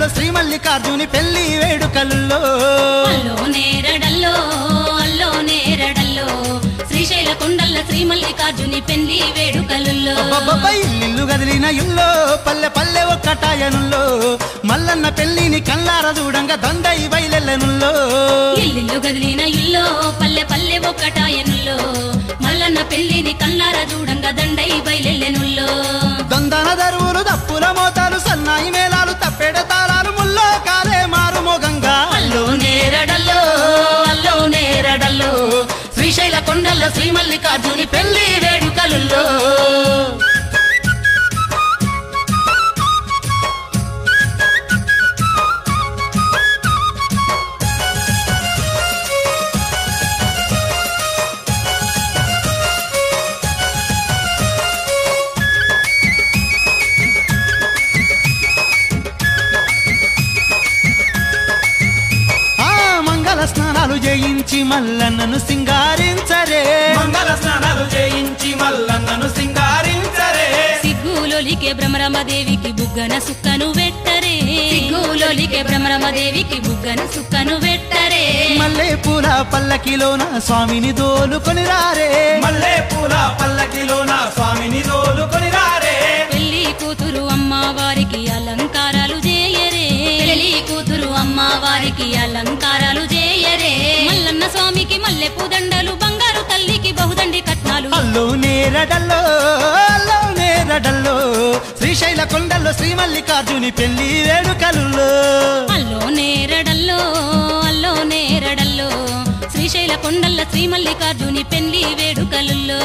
కొండల్లో శ్రీ మల్లికార్జుని పెళ్లి వేడుకల్లో అల్లో నేరడల్లో అల్లో నేరడల్లో శ్రీశైల కొండల్ల శ్రీ మల్లికార్జుని పెళ్లి వేడుకలుల్లో అబ్బబ్బబ్బ ఇల్లు గదిలిన ఇల్లో పల్లె పల్లె ఒక్కటాయనుల్లో మల్లన్న పెళ్లిని కళ్ళార చూడంగా దండై బయలెల్లెనుల్లో ఇల్లు గదిలిన ఇల్లో పల్లె పల్లె ఒక్కటాయనుల్లో మల్లన్న పెళ్లిని కల్లార చూడంగా దండై బయలెల్లెనుల్లో దొందన దరువులు దప్పుల మోతాలు సన్నాయి మేళాలు తప్పెడ తాళాలు ముల్లో కాలే మారు మోగంగా అల్లో నేరడల్లో అల్లో నేరడల్లో శ్రీశైల కొండల్ల శ్రీ మల్లికార్జుని పెళ్లి వేడుకలుల్లో ఆ మంగళ స్నానాలు చేయించి మల్లన్నను సింగారించరే మంగళ స్నానాలు చేయించి మల్లన్నను సింగారించరే సిగ్గులోలికే భ్రమరమదేవికి బుగ్గన సుక్కను వెట్టరే సిగ్గులోలికే భ్రమరమదేవికి బుగ్గన సుక్కను వెట్టరే మల్లె పూల పల్లకిలోన స్వామిని దోలుకొని రారే మల్లె పూల పల్లకిలోన స్వామిని దోలుకొని రారే పెళ్లి కూతురు అమ్మవారికి అలంకారాలు చేయరే పెళ్లి కూతురు అమ్మవారికి అలంకారాలు చేయరే మల్లన్న స్వామికి మల్లె పూదండలు బంగారు తల్లికి బహుదండి కట్నాలు అల్లో నేరడల్లో అల్లో నేరడల్లో శ్రీశైల కొండల్లో శ్రీ మల్లికార్జుని పెళ్లి వేడుకల్లో అల్లో నేరడల్లో అల్లో నేరడల్లో శ్రీశైల కొండల్ల శ్రీ మల్లికార్జుని పెళ్లి వేడుకలుల్లో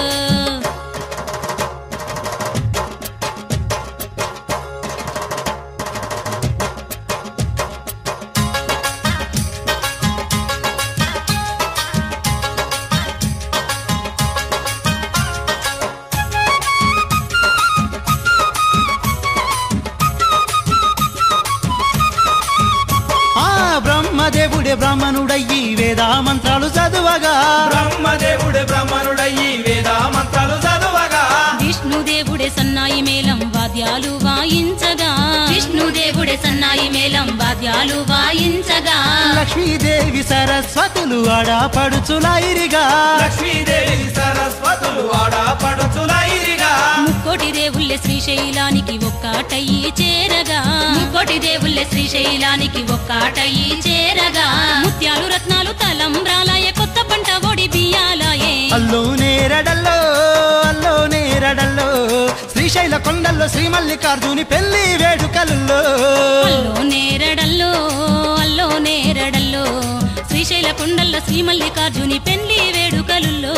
ఆ బ్రహ్మదేవుడే బ్రాహ్మణుడయ్యి వేద మంత్రాలు చదువగా బ్రహ్మదేవుడు బ్రహ్మనుడయ్యి వేద మంత్రాలు చదువగా విష్ణుదేవుడే సన్నాయి మేళం వాద్యాలు వాయించగా విష్ణుదేవుడే సన్నాయి మేళం వాద్యాలు వాయించగా లక్ష్మీదేవి సరస్వతులు ఆడపడుచులైరిగా లక్ష్మీదేవి సరస్వతులు ఆడపడుచులైరిగా ముక్కోటి దేవుళ్ళే శ్రీశైలానికి ఒక్కటయ్యి చేరగా ముక్కోటి దేవుళ్ళే శ్రీశైలానికి ఒక్కటయ్యి చేరగా ముత్యాలు రత్నాలు తలంబ్రాలయ కొత్త పంట ఒడి బియ్యాలయే అల్లో నేరడల్లో అల్లో నేరడల్లో శ్రీశైల కొండల్లో శ్రీ మల్లికార్జుని పెళ్లి వేడుకల్లో అల్లో నేరడల్లో అల్లో నేరడల్లో శ్రీశైల కొండల్లో శ్రీ మల్లికార్జుని పెళ్లి వేడుకలుల్లో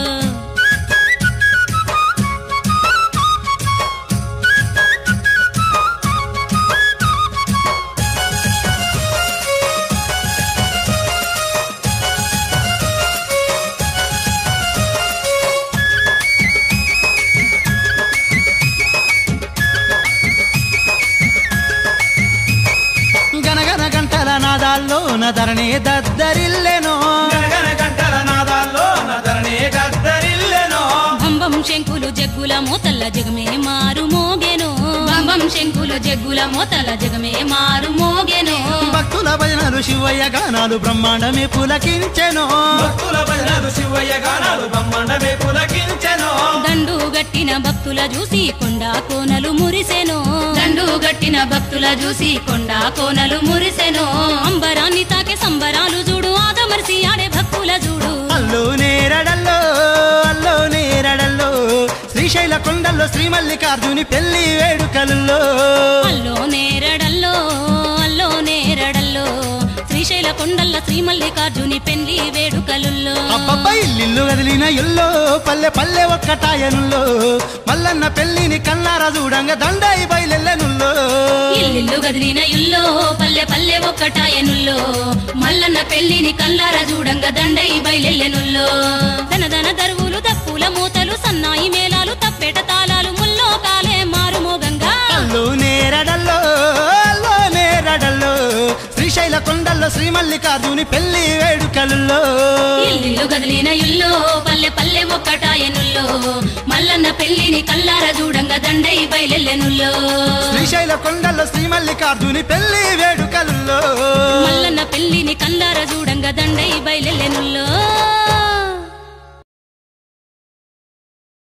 గనగన గంటల నాదాల్లో నదరణే దద్దరిల్లెనో గనగన గంటల నాదాల్లో నదరనే గద్దరిల్లెనో భంబం శంకులు జగ్గుల మోతల్ల జగమే మారు మోగెను భంబం శంకులు జగ్గుల మోతల్ల జగమే మారు మోగెను భక్తుల భజనలు శివయ్య గానాలు బ్రహ్మాండమే పులకించెనో భక్తుల భజనలు శివయ్య గానాలు బ్రహ్మాండమే పులకించెను దండు గట్టిన భక్తుల చూసి కొండ కోనలు మురిసెను దండు గట్టిన భక్తుల చూసి కొండ కోనలు మురిసెను అంబరాన్ని తాకే సంబరాలు చూడు ఆదమర్సి ఆడే భక్తుల చూడు అల్లో నేరడల్లో అల్లో నేరడల్లో శ్రీశైల కొండల్లో శ్రీ మల్లికార్జుని పెళ్లి వేడుకల్లో అల్లో నేరడల్లో అల్లో నేరడల్లో శ్రీశైల కొండల్ల శ్రీ మల్లికార్జుని పెళ్లి వేడుకలుల్లో అబ్బబ్బ ఇల్లు కదిలిన ఇల్లో పల్లె పల్లె ఒక్కటాయనుల్లో మల్లన్న పెళ్లిని కన్నారా చూడంగా దండాయి బయలెల్లెనుల్లో ఇల్లు గదిలిన ఇల్లో పల్లె పల్లె ఒక్కటాయనుల్లో మల్లన్న పెళ్లిని కల్లార చూడంగా దండై బయలెల్లెనుల్లో దనదన దరువులు దప్పుల మూతలు సన్నాయి మేళాలు తప్పెట తాళాలు ముల్లో కాలే మారు మోగంగా అల్లో నేరడల్లో అల్లో నేరడల్లో శ్రీశైల కొండల్లో శ్రీ మల్లికార్జుని పెళ్లి వేడుకల్లో ఇల్లు గదిలిన ఇల్లో పల్లె పల్లె ఒక్కటాయనుల్లో మల్లన్న మల్లన్న పెళ్లిని కల్లార చూడంగా దండై బయలెల్లెనుల్లో శ్రీశైల కొండల్లో శ్రీ మల్లికార్జుని పెళ్లి వేడుకల్లో మల్లన్న పెళ్లిని కల్లార చూడంగా దండై బయలెల్లెనుల్లో